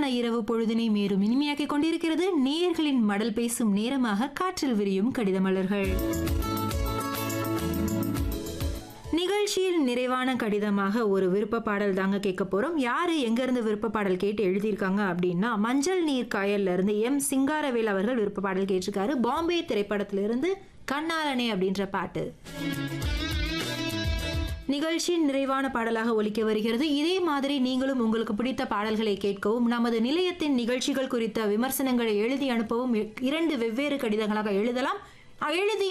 இரவு பொழுதினை மேலும் இனிமையாக்கிக் கொண்டிருக்கிறது நேயர்களின் மடல் பேசும் நேரமாக காற்றில் விரியும் கடிதமலர்கள் நிகழ்ச்சியில் நிறைவான கடிதமாக ஒரு விருப்ப பாடல் தாங்க கேட்க போறோம் யாரு எங்க இருந்து விருப்ப பாடல் கேட்டு எழுதியிருக்காங்க அப்படின்னா மஞ்சள் நீர் காயல்ல இருந்து எம் சிங்காரவேல் அவர்கள் விருப்ப பாடல் கேட்டிருக்காரு பாம்பே திரைப்படத்திலிருந்து கண்ணாலனே அப்படின்ற பாட்டு நிகழ்ச்சியின் நிறைவான பாடலாக ஒலிக்க வருகிறது இதே மாதிரி நீங்களும் உங்களுக்கு பிடித்த பாடல்களை கேட்கவும் நமது நிலையத்தின் நிகழ்ச்சிகள் குறித்த விமர்சனங்களை எழுதி அனுப்பவும் இரண்டு வெவ்வேறு கடிதங்களாக எழுதலாம் எழுதி